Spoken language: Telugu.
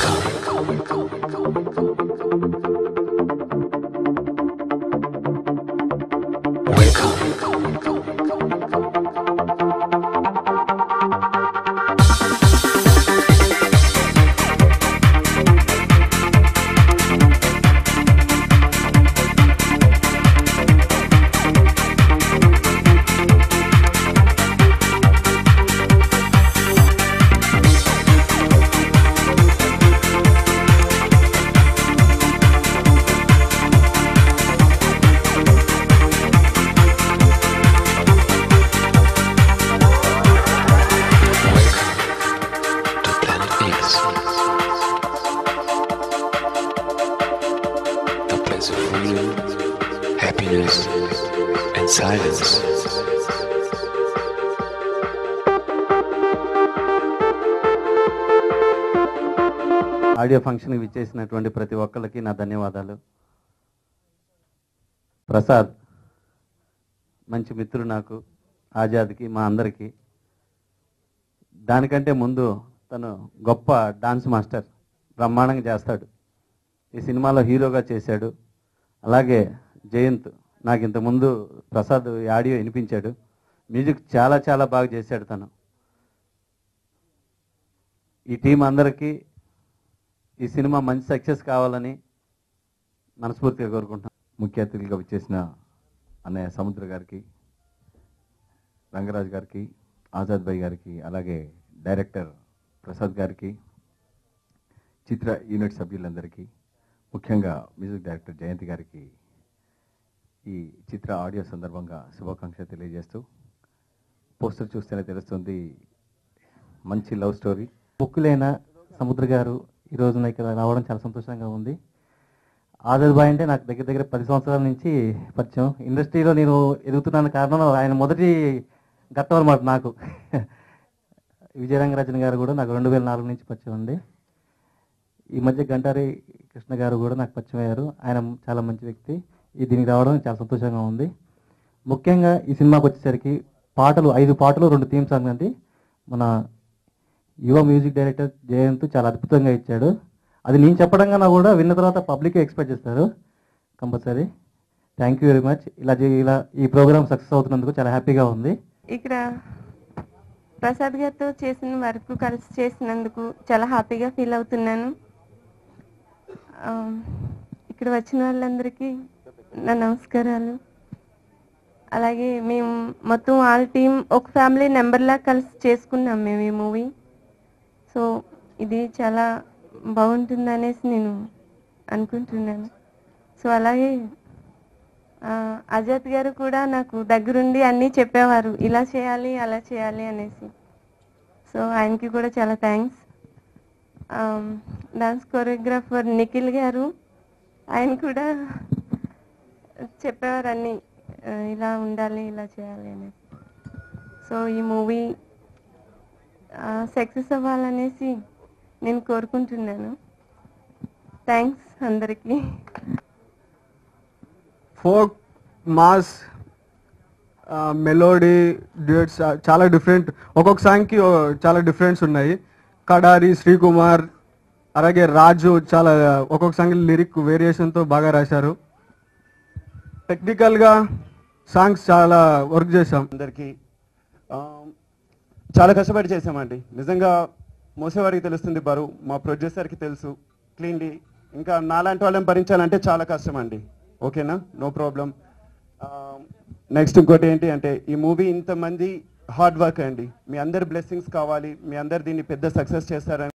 to Planet Venus. The place of freedom, happiness, and silence. Audio ఫంక్షన్కి విచ్చేసినటువంటి ప్రతి ఒక్కరికి నా ధన్యవాదాలు ప్రసాద్ మంచి మిత్రుడు నాకు ఆజాద్కి మా అందరికీ దానికంటే ముందు తను గొప్ప డాన్స్ మాస్టర్ బ్రహ్మాండంగా చేస్తాడు ఈ సినిమాలో హీరోగా చేశాడు అలాగే జయంత్ నాకు ఇంతకుముందు ప్రసాద్ ఈ ఆడియో వినిపించాడు మ్యూజిక్ చాలా చాలా బాగా చేశాడు తను ఈ టీం అందరికీ ఈ సినిమా మంచి సక్సెస్ కావాలని మనస్ఫూర్తిగా కోరుకుంటున్నాను ముఖ్య అతిథులుగా వచ్చేసిన అన్నయ్య సముద్ర గారికి రంగరాజ్ గారికి ఆజాద్ భాయ్ గారికి అలాగే డైరెక్టర్ ప్రసాద్ గారికి చిత్ర యూనిట్ సభ్యులందరికీ ముఖ్యంగా మ్యూజిక్ డైరెక్టర్ జయంతి గారికి ఈ చిత్ర ఆడియో సందర్భంగా శుభాకాంక్షలు తెలియజేస్తూ పోస్టర్ చూస్తేనే తెలుస్తుంది మంచి లవ్ స్టోరీ ముక్కులైన సముద్ర గారు ఈ రోజున ఇక్కడ రావడం చాలా సంతోషంగా ఉంది ఆజాద్ బాయ్ అంటే నాకు దగ్గర దగ్గర పది సంవత్సరాల నుంచి పరిచయం ఇండస్ట్రీలో నేను ఎదుగుతున్నాను కారణం ఆయన మొదటి ఘట్టం అనమాట నాకు విజయరంగరాజన్ గారు కూడా నాకు రెండు వేల నాలుగు నుంచి పరిచయం ఉంది ఈ మధ్య గంటారి కృష్ణ గారు కూడా నాకు పరిచయం అయ్యారు ఆయన చాలా మంచి వ్యక్తి ఈ దీనికి రావడం చాలా సంతోషంగా ఉంది ముఖ్యంగా ఈ సినిమాకి వచ్చేసరికి పాటలు ఐదు పాటలు రెండు థీమ్ సాంగ్ అండి మన యువ మ్యూజిక్ డైరెక్టర్ జయంత్ చాలా అద్భుతంగా ఇచ్చాడు అది నేను చెప్పడం కన్నా కూడా విన్న తర్వాత పబ్లిక్ ఎక్స్పెక్ట్ చేస్తారు compulsory thank you very much ఇలా చే- ఇలా ఈ ప్రోగ్రామ్ సక్సెస్ అవుతున్నందుకు చాలా హ్యాపీగా ఉంది ఇక్కడ ప్రసాద్ గారితో చేసిన వర్క్ కలిసి చేసినందుకు చాలా హ్యాపీగా ఫీల్ అవుతున్నాను ఆ, ఇక్కడ వచ్చిన వాళ్ళందరికీ నా నమస్కారాలు అలాగే మేము మొత్తం ఆల్ టీం ఒక ఫ్యామిలీ మెంబర్లా కలిసి చేసుకున్నాం మేము ఈ మూవీ సో ఇది చాలా బాగుంటుంది అనేసి నేను అనుకుంటున్నాను సో అలాగే ఆ, అజాద్ గారు కూడా నాకు దగ్గరుండి అన్నీ చెప్పేవారు ఇలా చేయాలి అలా చేయాలి అనేసి సో ఆయనకి కూడా చాలా థ్యాంక్స్ డాన్స్ కొరియోగ్రాఫర్ నిఖిల్ గారు ఆయన కూడా చెప్పేవారు అన్నీ ఆ, ఇలా ఉండాలి ఇలా చేయాలి అనేసి సో ఈ మూవీ సక్సెస్ అవ్వాలనేసి నేను కోరుకుంటున్నాను థ్యాంక్స్ అందరికీ ఫోక్ మాస్ మెలోడీ డ్యూయట్స్ చాలా డిఫరెంట్ ఒక్కొక్క సాంగ్కి చాలా డిఫరెన్స్ ఉన్నాయి కడారి శ్రీకుమార్ అలాగే రాజు చాలా ఒక్కొక్క సాంగ్ లిరిక్ వేరియేషన్తో బాగా రాశారు టెక్నికల్గా సాంగ్స్ చాలా వర్క్ చేశాం అందరికీ ఆ, చాలా కష్టపడి చేసామండి నిజంగా మోసేవారికి తెలుస్తుంది బరువు మా ప్రొడ్యూసర్కి తెలుసు క్లీన్లీ ఇంకా నాలాంటి వాళ్ళని భరించాలంటే చాలా కష్టం అండి ఓకేనా నో ప్రాబ్లం నెక్స్ట్ ఇంకోటి ఏంటి అంటే ఈ మూవీ ఇంతమంది హార్డ్ వర్క్ అండి మీ అందరి బ్లెస్సింగ్స్ కావాలి మీ అందరు దీన్ని పెద్ద సక్సెస్ చేస్తారని